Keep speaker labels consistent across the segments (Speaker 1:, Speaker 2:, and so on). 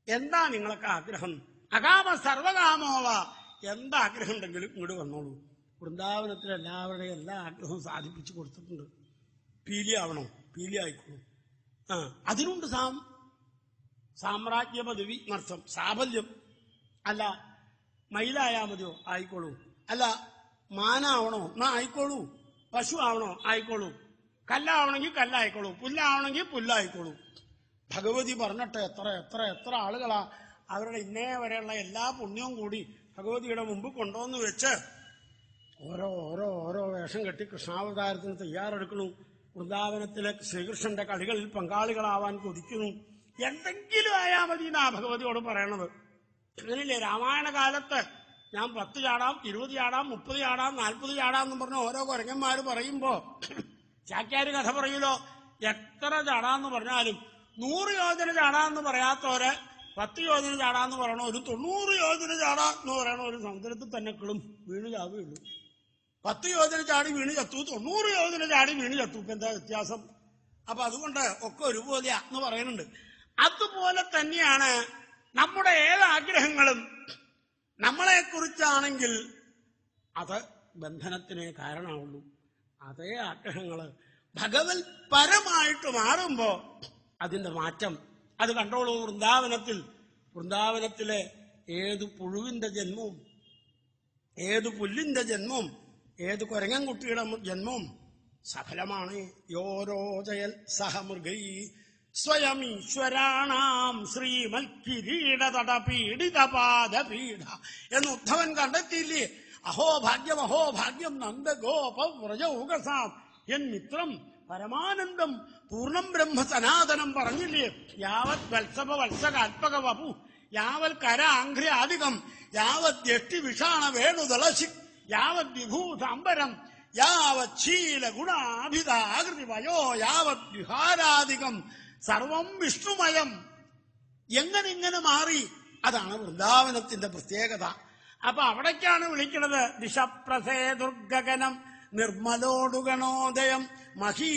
Speaker 1: എന്താ നിങ്ങളൊക്കെ ആഗ്രഹം അകാമ സർവകാമോവ എന്താ ആഗ്രഹം ഉണ്ടെങ്കിലും ഇങ്ങോട്ട് വന്നോളൂ വൃന്ദാവനത്തിൽ എല്ലാവരുടെയും എല്ലാ ആഗ്രഹവും സാധിപ്പിച്ചു കൊടുത്തിട്ടുണ്ട് പീലി ആവണോ പീലി ആയിക്കോളൂ ആ അതിനുണ്ട് സാം സാമ്രാജ്യ പദവി നർത്ഥം സാഫല്യം അല്ല മയിലായാ മതിയോ ആയിക്കോളൂ അല്ല മാനാവണോ എന്നാ ആയിക്കോളൂ പശു ആവണോ ആയിക്കോളൂ കല്ലാവണമെങ്കിൽ കല്ലായിക്കോളൂ പുല്ലാവണമെങ്കിൽ പുല്ലായിക്കോളൂ ഭഗവതി പറഞ്ഞിട്ട് എത്ര എത്ര എത്ര ആളുകളാ അവരുടെ ഇന്നേ വരെയുള്ള എല്ലാ പുണ്യവും കൂടി ഭഗവതിയുടെ മുമ്പ് കൊണ്ടുവന്ന് വെച്ച് ഓരോ ഓരോ ഓരോ വേഷം കെട്ടി കൃഷ്ണാവതാരത്തിന് തയ്യാറെടുക്കുന്നു വൃന്ദാവനത്തിലെ ശ്രീകൃഷ്ണന്റെ കളികളിൽ പങ്കാളികളാവാൻ കൊതിക്കുന്നു എന്തെങ്കിലും ആയാ മതി എന്നാ ഭഗവതിയോട് പറയണത് അങ്ങനെയല്ലേ രാമായണ കാലത്ത് ഞാൻ പത്ത് ചാടാം ഇരുപത് ചാടാം മുപ്പത് ചാടാം നാൽപ്പത് ചാടാം എന്ന് പറഞ്ഞ ഓരോ കുരങ്ങന്മാര് പറയുമ്പോ ചാക്യാര് കഥ പറയൂലോ എത്ര ചാടാന്ന് പറഞ്ഞാലും നൂറ് യോജന ചാടാന്ന് പറയാത്തവര് പത്ത് യോജന ചാടാന്ന് പറയണ ഒരു തൊണ്ണൂറ് യോജന ചാടാ എന്ന് പറയണ ഒരു സമുദ്രത്തിൽ തന്നെ കിളും വീണ് ചാവുകയുള്ളൂ പത്ത് യോജന ചാടി വീണ് ചത്തു തൊണ്ണൂറ് യോജന ചാടി വീണ് ചത്തു ഇപ്പൊ എന്താ വ്യത്യാസം അപ്പൊ അതുകൊണ്ട് ഒക്കെ ഒരുപോലെയാ എന്ന് പറയുന്നുണ്ട് അതുപോലെ തന്നെയാണ് നമ്മുടെ ഏത് ആഗ്രഹങ്ങളും നമ്മളെ കുറിച്ചാണെങ്കിൽ അത് ബന്ധനത്തിനേ കാരണമാവുള്ളൂ അതേ ആഗ്രഹങ്ങള് ഭഗവത് പരമായിട്ട് മാറുമ്പോ അതിന്റെ മാറ്റം അത് കണ്ടോളൂ വൃന്ദാവനത്തിൽ വൃന്ദാവനത്തിലെ ഏത് പുഴുവിന്റെ ജന്മവും ഏത് പുല്ലിന്റെ ജന്മവും ഏത് കുരങ്ങൻകുട്ടിയുടെ ജന്മവും സഫലമാണ് യോരോജയൽ സഹമൃഗൈ സ്വയം ഈശ്വരാണാം ശ്രീമൽ കിരീടതട പീഡിത പാദപീഠ എന്ന് ഉദ്ധവൻ കണ്ടെത്തിയില്ലേ അഹോ ഭാഗ്യം അഹോ ഭാഗ്യം നന്ദ ഗോപ വ്രജൗകസാം എൻ മിത്രം പരമാനന്ദം പൂർണ്ണം ബ്രഹ്മ സനാതനം പറഞ്ഞില്ലേ യാവത് വത്സവ വത്സകാത്മക വപു യാവൽ കര ആംഘ്ര്യാധികം യാവത് ദ്യഷ്ടി വിഷാണ വേണുദളശി യാവത് വിഭൂത അമ്പരം യാവത് ശീല ഗുണാഭിതാകൃതി വയോ യാവത് വിഹാരാധികം സർവം വിഷ്ണുമയം എങ്ങനെ ഇങ്ങനെ മാറി അതാണ് വൃന്ദാവനത്തിന്റെ പ്രത്യേകത അപ്പൊ അവിടേക്കാണ് വിളിക്കുന്നത് ദിശപ്രസേ ദുർഗഗനം നിർമ്മലോടുഗണോദയം മഹീ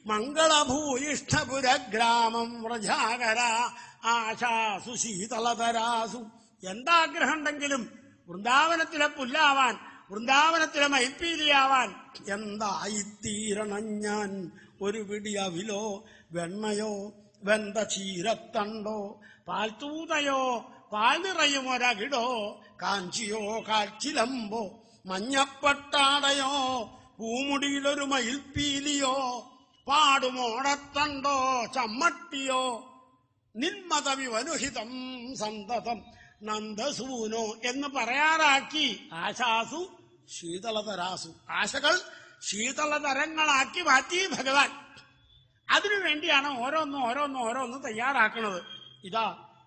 Speaker 1: മംഗളഭൂയിഷ്ഠപുരഗ്രാമം വ്രജാകര ആശാസു ശീതളതരാസു എന്താഗ്രഹം ഉണ്ടെങ്കിലും വൃന്ദാവനത്തിലെ പുല്ലാവാൻ വൃന്ദാവനത്തിലെ മൈപ്പീലിയാവാൻ എന്തായിത്തീരണം ഞാൻ ഒരു പിടി അവിലോ വെണ്ണയോ വെന്ത ചീരത്തണ്ടോ പാൽത്തൂതയോ പാൽ നിറയുമൊരകിടോ കാഞ്ചിയോ കാൽച്ചിലമ്പോ മഞ്ഞപ്പട്ടാടയോ പൂമുടിയിലൊരു മയിൽപ്പീലിയോ പാടുമോടത്തണ്ടോ ചമ്മട്ടിയോ നിന്മതവിവനുഹിതം സന്തതം നന്ദസൂനോ എന്ന് പറയാറാക്കി ആശാസു ശീതളതരാസു ആശകൾ ശീതളതരങ്ങളാക്കി മാറ്റി ഭഗവാൻ അതിനു വേണ്ടിയാണ് ഓരോന്നും ഓരോന്നും ഓരോന്നും തയ്യാറാക്കുന്നത് ഇതാ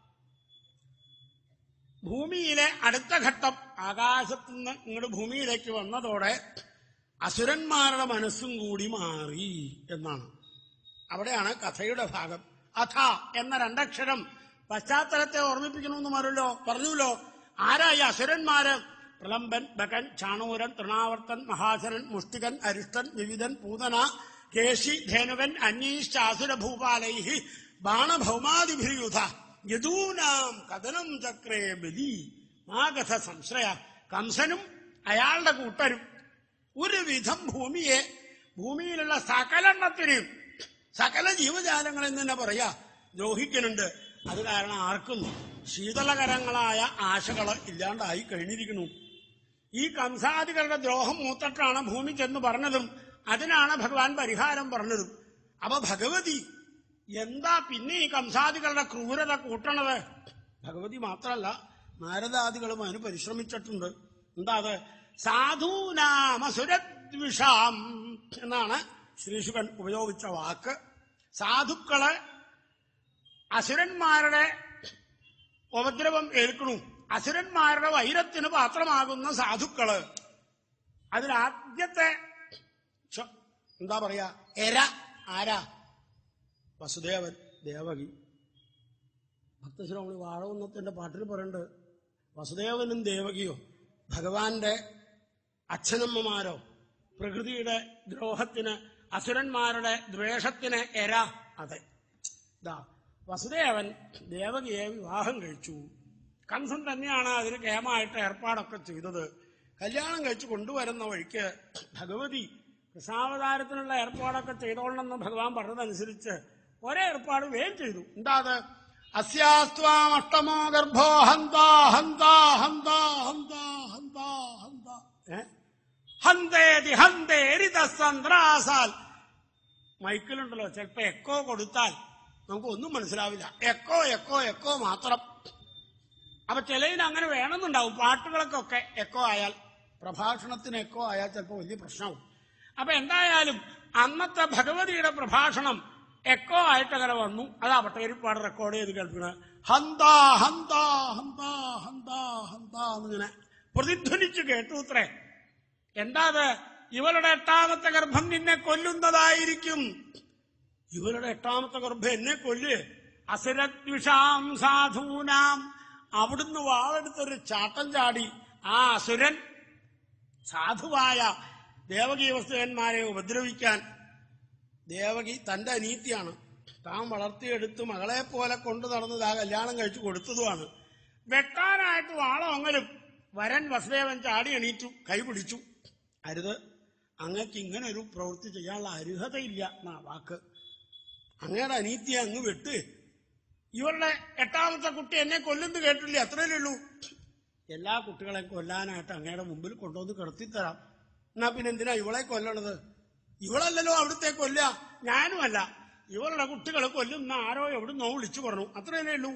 Speaker 1: ഭൂമിയിലെ അടുത്ത ഘട്ടം ആകാശത്തുനിന്ന് ഇങ്ങോട്ട് ഭൂമിയിലേക്ക് വന്നതോടെ അസുരന്മാരുടെ മനസ്സും കൂടി മാറി എന്നാണ് അവിടെയാണ് കഥയുടെ ഭാഗം അഥ എന്ന രണ്ടക്ഷരം പശ്ചാത്തലത്തെ ഓർമ്മിപ്പിക്കണമെന്ന് പറഞ്ഞല്ലോ പറഞ്ഞല്ലോ ആരാ ഈ അസുരന്മാര് പ്രളംബൻ ബകൻ ചാണൂരൻ തൃണാവർത്തൻ മഹാസരൻ മുഷ്ടികൻ അരിഷ്ടൻ വിവിധൻ പൂതന കേശി ധേനുകൻ അന്യീശ്ചാസുരഭൂപാലൈ ബാണഭൗമാതിഭിയുധ യദൂനാം കഥനം ചക്രേ ബലി മാകഥ സംശ്രയ കംസനും അയാളുടെ കൂട്ടരും ഒരു വിധം ഭൂമിയെ ഭൂമിയിലുള്ള സകലെണ്ണത്തിനെയും സകല ജീവജാലങ്ങളെന്ന് തന്നെ പറയാ ദ്രോഹിക്കുന്നുണ്ട് അത് കാരണം ആർക്കും ശീതളകരങ്ങളായ ആശകള് ഇല്ലാണ്ടായി കഴിഞ്ഞിരിക്കുന്നു ഈ കംസാദികളുടെ ദ്രോഹം മൂത്തിട്ടാണ് ഭൂമി ചെന്ന് പറഞ്ഞതും അതിനാണ് ഭഗവാൻ പരിഹാരം പറഞ്ഞതും അപ്പൊ ഭഗവതി എന്താ പിന്നെ ഈ കംസാദികളുടെ ക്രൂരത കൂട്ടണത് ഭഗവതി മാത്രല്ല നാരദാദികളും അതിന് പരിശ്രമിച്ചിട്ടുണ്ട് എന്താ അത് സാധൂനാമസുരദ്വിഷാം എന്നാണ് ശ്രീശുകൻ ഉപയോഗിച്ച വാക്ക് സാധുക്കള് അസുരന്മാരുടെ ഉപദ്രവം ഏൽക്കണു അസുരന്മാരുടെ വൈരത്തിന് പാത്രമാകുന്ന സാധുക്കള് അതിലാദ്യത്തെ ച- എന്താ പറയാ എര ആരാ വസുദേവൻ ദേവകി ഭക്തശ്രോമണി വാഴവുന്നത്തിന്റെ പാട്ടിൽ പറയുന്നുണ്ട് വസുദേവനും ദേവകിയോ ഭഗവാന്റെ അച്ഛനമ്മമാരോ പ്രകൃതിയുടെ ദ്രോഹത്തിന് അസുരന്മാരുടെ ദ്വേഷത്തിന് എര അതെ ദാ വസുദേവൻ ദേവകിയെ വിവാഹം കഴിച്ചു കംസൻ തന്നെയാണ് അതിന് കേമായിട്ട് ഏർപ്പാടൊക്കെ ചെയ്തത് കല്യാണം കഴിച്ച് കൊണ്ടുവരുന്ന വഴിക്ക് ഭഗവതി കൃഷ്ണാവതാരത്തിനുള്ള ഏർപ്പാടൊക്കെ ചെയ്തോളണമെന്ന് ഭഗവാൻ പറഞ്ഞതനുസരിച്ച് ഒരേ ഏർപ്പാട് വേഗം ചെയ്തു എന്താ അത് അസ്യാസ്ത്വാം അഷ്ടമോ ഗർഭോ ഹന്ത ഹന്ത ഹന്ത ഹന്ത ഹന്ത ഹന്ത ഏ? ഹന്തേതി ഹന്തേരിതസന്ത്രാസാൽ മൈക്കിലുണ്ടല്ലോ ചിലപ്പോ എക്കോ കൊടുത്താൽ നമുക്ക് ഒന്നും മനസ്സിലാവില്ല എക്കോ എക്കോ എക്കോ മാത്രം അപ്പൊ ചിലതിന് അങ്ങനെ വേണമെന്നുണ്ടാവും പാട്ടുകൾക്കൊക്കെ എക്കോ ആയാൽ പ്രഭാഷണത്തിന് എക്കോ ആയാൽ ചിലപ്പോൾ വലിയ പ്രശ്നവും അപ്പൊ എന്തായാലും അന്നത്തെ ഭഗവതിയുടെ പ്രഭാഷണം എക്കോ ആയിട്ട് അങ്ങനെ വന്നു അതാ പട്ടേരിപ്പാട് റെക്കോർഡ് ചെയ്ത് കേൾക്കുന്നത് ഹന്ത ഹന്ത ഹന്ത ഹന്ത ഹന്ത എന്നിങ്ങനെ പ്രതിധ്വനിച്ച് കേട്ടു അത്രേ എന്താ അത് ഇവളുടെ എട്ടാമത്തെ ഗർഭം നിന്നെ കൊല്ലുന്നതായിരിക്കും ഇവരുടെ എട്ടാമത്തെ ഗർഭം എന്നെ കൊല്ല് അസുരദ്വിഷാം സാധൂനാം അവിടുന്ന് വാളെടുത്തൊരു ചാട്ടം ചാടി ആ അസുരൻ സാധുവായ ദേവകീ വസ്തുവന്മാരെ ഉപദ്രവിക്കാൻ ദേവകി തന്റെ അനീതിയാണ് താൻ വളർത്തിയെടുത്ത് മകളെ പോലെ കൊണ്ടു നടന്നത് ആ കല്യാണം കഴിച്ചു കൊടുത്തതുമാണ് വെട്ടാനായിട്ട് വാളമങ്ങലും വരൻ വസുദേവൻ ചാടി എണീറ്റു കൈ പിടിച്ചു അരുത് അങ്ങക്ക് ഇങ്ങനെ ഒരു പ്രവൃത്തി ചെയ്യാനുള്ള അർഹതയില്ല എന്നാ വാക്ക് അങ്ങയുടെ അനീതിയെ അങ്ങ് വെട്ട് ഇവരുടെ എട്ടാമത്തെ കുട്ടി എന്നെ കൊല്ലുന്നു കേട്ടില്ലേ അത്രയല്ലേ ഉള്ളൂ എല്ലാ കുട്ടികളെയും കൊല്ലാനായിട്ട് അങ്ങയുടെ മുമ്പിൽ കൊണ്ടുവന്ന് കിടത്തിത്തരാം എന്നാ പിന്നെ എന്തിനാ ഇവളെ കൊല്ലണത് ഇവളല്ലല്ലോ അവിടുത്തെ കൊല്ല ഞാനുമല്ല ഇവളുടെ കുട്ടികളെ കൊല്ലുന്ന ആരോ എവിടുന്നോ വിളിച്ചു പറഞ്ഞു അത്രയല്ലേ ഉള്ളൂ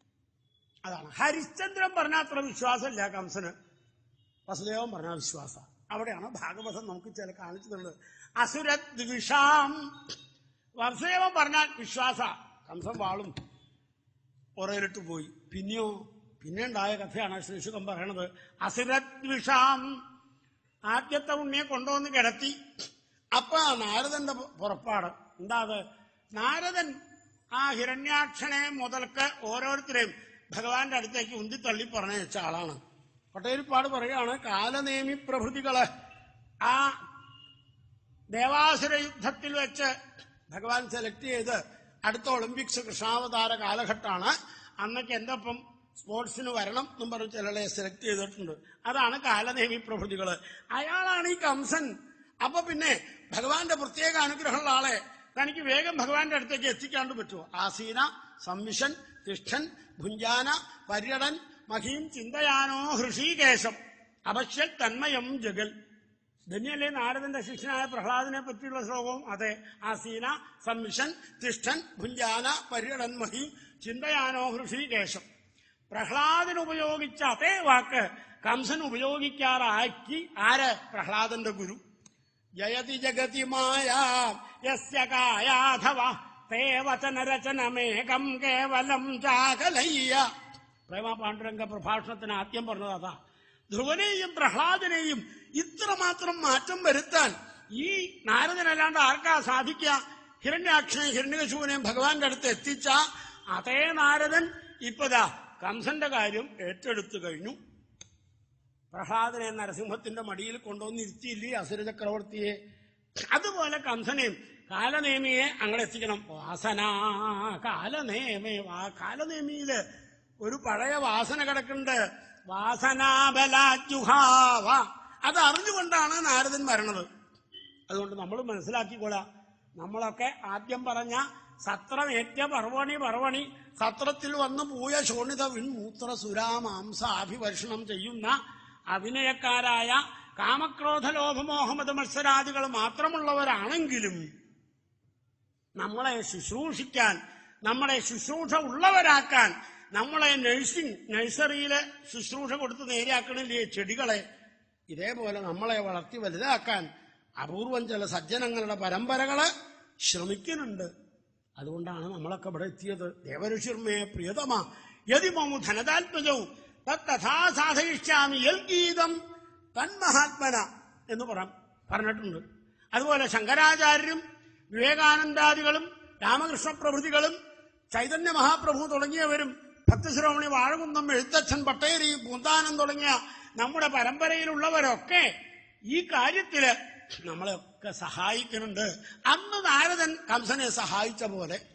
Speaker 1: അതാണ് ഹരിശ്ചന്ദ്രൻ പറഞ്ഞ അത്ര വിശ്വാസമില്ല കംസന് വസുദേവൻ പറഞ്ഞ വിശ്വാസം അവിടെയാണ് ഭാഗവതം നമുക്ക് ചില കാണിച്ചു തരുന്നത് അസുരദ്വിഷാം വസുദേവൻ പറഞ്ഞാൽ വിശ്വാസ കംസൻ വാളും പുറയിലിട്ട് പോയി പിന്നെയോ പിന്നെ ഉണ്ടായ കഥയാണ് ശ്രീശുഖം പറയണത് അസുരദ്വിഷാം ആദ്യത്തെ ഉണ്ണിയെ കൊണ്ടുവന്ന് കിടത്തി അപ്പൊ ആ നാരദന്റെ പു- പുറപ്പാട് എന്താ അത് നാരദൻ ആ ഹിരണ്യാക്ഷനെ മുതൽക്ക് ഓരോരുത്തരെയും ഭഗവാന്റെ അടുത്തേക്ക് ഉന്തിത്തള്ളി പറഞ്ഞയച്ച ആളാണ് പട്ടേരിപ്പാട് പറയാണ് കാലനേമി പ്രഭൃതികള് ആ ദേവാസുര യുദ്ധത്തിൽ വെച്ച് ഭഗവാൻ സെലക്ട് ചെയ്ത് അടുത്ത ഒളിമ്പിക്സ് കൃഷ്ണാവതാര കാലഘട്ടമാണ് അന്നൊക്കെ എന്തൊപ്പം സ്പോർട്സിന് വരണം എന്നും പറഞ്ഞ് ചിലരെ സെലക്ട് ചെയ്തിട്ടുണ്ട് അതാണ് കാലനേമി പ്രഭൃതികള് അയാളാണ് ഈ കംസൻ അപ്പൊ പിന്നെ ഭഗവാന്റെ പ്രത്യേക അനുഗ്രഹമുള്ള ആളെ തനിക്ക് വേഗം ഭഗവാന്റെ അടുത്തേക്ക് എത്തിക്കാണ്ട് പറ്റുമോ ആസീന സംവിഷൻ തിഷ്ഠൻ ഭുഞ്ചാന പര്യടൻ മഹീം ചിന്തയാനോ ഹൃഷീകേശം അവശ്യ തന്മയം ജഗൽ ധന്യല്ലേ നാരദന്റെ ശിഷ്യനായ പ്രഹ്ലാദിനെ പറ്റിയുള്ള ശ്ലോകവും അതെ ആസീന സംവിഷൻ തിഷ്ഠൻ ഭുഞ്ചാന പര്യടൻ മഹി ചിന്തയാനോ ഹൃഷീകേശം പ്രഹ്ലാദൻ ഉപയോഗിച്ച അതേ വാക്ക് കംസൻ ഉപയോഗിക്കാറാക്കി ആര് പ്രഹ്ലാദന്റെ ഗുരു ജയതി ജഗതി മായ യസ്യ കായാധവ തേ വചനരചനമേകം കേവലം ചാകലയ്യ പ്രേമ പാണ്ഡുരംഗ പ്രഭാഷണത്തിന് ആദ്യം പറഞ്ഞത് അതാ ധ്രുവനെയും പ്രഹ്ലാദനെയും ഇത്രമാത്രം മാറ്റം വരുത്താൻ ഈ നാരദനല്ലാണ്ട് ആർക്കാ സാധിക്കുക ഹിരണ്യാക്ഷനെയും ഹിരണ്യകശുവിനെയും ഭഗവാന്റെ അടുത്ത് എത്തിച്ച അതേ നാരദൻ ഇപ്പതാ കംസന്റെ കാര്യം ഏറ്റെടുത്തു കഴിഞ്ഞു പ്രഹ്ലാദനെ നരസിംഹത്തിന്റെ മടിയിൽ കൊണ്ടുവന്ന് ഇരുത്തിയില്ലേ അസുര ചക്രവർത്തിയെ അതുപോലെ കംസനെയും കാലനേമിയെ അങ്ങനെ എത്തിക്കണം വാസന കാലനേമേ വാ കാലനേമിയില് ഒരു പഴയ വാസന കിടക്കുന്നുണ്ട് വാസനാബലാജുഹാവ അത് അറിഞ്ഞുകൊണ്ടാണ് നാരദൻ വരണത് അതുകൊണ്ട് നമ്മൾ മനസ്സിലാക്കിക്കൊള്ളാം നമ്മളൊക്കെ ആദ്യം പറഞ്ഞ സത്രമേറ്റ പർവണി പർവണി സത്രത്തിൽ വന്ന് പൂയ ശോണിത വിൺമൂത്ര സുരാമാംസാഭിവർഷണം ചെയ്യുന്ന അഭിനയക്കാരായ കാമക്രോധ ലോഭമോഹമത മത്സരാദികൾ മാത്രമുള്ളവരാണെങ്കിലും നമ്മളെ ശുശ്രൂഷിക്കാൻ നമ്മളെ ശുശ്രൂഷ ഉള്ളവരാക്കാൻ നമ്മളെ നഴ്സിംഗ് നഴ്സറിയിലെ ശുശ്രൂഷ കൊടുത്ത് നേരെയാക്കണില്ലേ ചെടികളെ ഇതേപോലെ നമ്മളെ വളർത്തി വലുതാക്കാൻ അപൂർവം ചില സജ്ജനങ്ങളുടെ പരമ്പരകള് ശ്രമിക്കുന്നുണ്ട് അതുകൊണ്ടാണ് നമ്മളൊക്കെ ഇവിടെ എത്തിയത് ദേവഋഷിർമേ പ്രിയതമ യതിമമു ധനതാത്മജവും തഥാ സാധയിഷ്യാമി യൽ ഗീതം തന്മഹാത്മന എന്ന് പറ പറഞ്ഞിട്ടുണ്ട് അതുപോലെ ശങ്കരാചാര്യരും വിവേകാനന്ദാദികളും രാമകൃഷ്ണ പ്രഭൃതികളും ചൈതന്യ മഹാപ്രഭു തുടങ്ങിയവരും ഭക്തശ്രോമണി വാഴകുന്നം എഴുത്തച്ഛൻ പട്ടേരി പൂന്താനം തുടങ്ങിയ നമ്മുടെ പരമ്പരയിലുള്ളവരൊക്കെ ഈ കാര്യത്തില് നമ്മളെയൊക്കെ സഹായിക്കുന്നുണ്ട് അന്ന് നാരദൻ കംസനെ സഹായിച്ച പോലെ